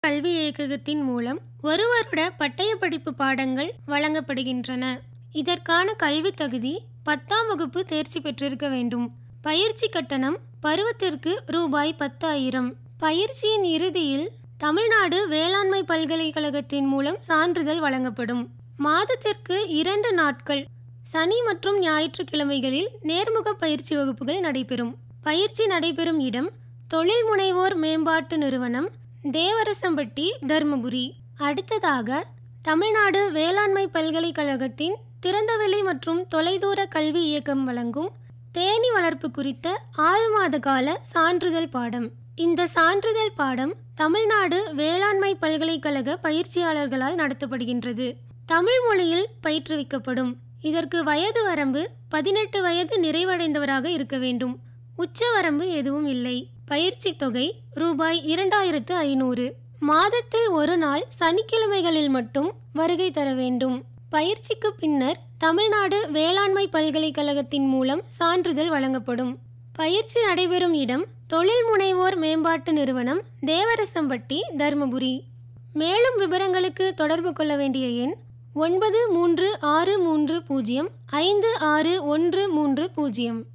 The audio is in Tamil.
கல்வி இயக்ககத்தின் மூலம் ஒரு வருட பட்டய படிப்பு பாடங்கள் வழங்கப்படுகின்றன இதற்கான கல்வி தகுதி பத்தாம் வகுப்பு தேர்ச்சி பெற்றிருக்க வேண்டும் பயிற்சி கட்டணம் பருவத்திற்கு ரூபாய் பத்தாயிரம் பயிற்சியின் இறுதியில் தமிழ்நாடு வேளாண்மை பல்கலைக்கழகத்தின் மூலம் சான்றிதழ் வழங்கப்படும் மாதத்திற்கு இரண்டு நாட்கள் சனி மற்றும் ஞாயிற்றுக்கிழமைகளில் நேர்முக பயிற்சி வகுப்புகள் நடைபெறும் பயிற்சி நடைபெறும் இடம் தொழில் முனைவோர் மேம்பாட்டு நிறுவனம் தேவரசம்பட்டி தர்மபுரி அடுத்ததாக தமிழ்நாடு வேளாண்மை பல்கலைக்கழகத்தின் திறந்தவெளி மற்றும் தொலைதூர கல்வி இயக்கம் வழங்கும் தேனீ வளர்ப்பு குறித்த ஆறு மாத கால சான்றிதழ் பாடம் இந்த சான்றிதழ் பாடம் தமிழ்நாடு வேளாண்மை பல்கலைக்கழக பயிற்சியாளர்களால் நடத்தப்படுகின்றது தமிழ் மொழியில் பயிற்றுவிக்கப்படும் இதற்கு வயது வரம்பு பதினெட்டு வயது நிறைவடைந்தவராக இருக்க வேண்டும் உச்சவரம்பு எதுவும் இல்லை பயிற்சி தொகை ரூபாய் இரண்டாயிரத்து ஐநூறு மாதத்தில் ஒரு நாள் சனிக்கிழமைகளில் மட்டும் வருகை தர வேண்டும் பயிற்சிக்கு பின்னர் தமிழ்நாடு வேளாண்மை பல்கலைக்கழகத்தின் மூலம் சான்றிதழ் வழங்கப்படும் பயிற்சி நடைபெறும் இடம் தொழில் முனைவோர் மேம்பாட்டு நிறுவனம் தேவரசம்பட்டி தர்மபுரி மேலும் விவரங்களுக்கு தொடர்பு கொள்ள வேண்டிய எண் ஒன்பது மூன்று ஆறு மூன்று பூஜ்ஜியம் ஐந்து ஆறு ஒன்று மூன்று பூஜ்ஜியம்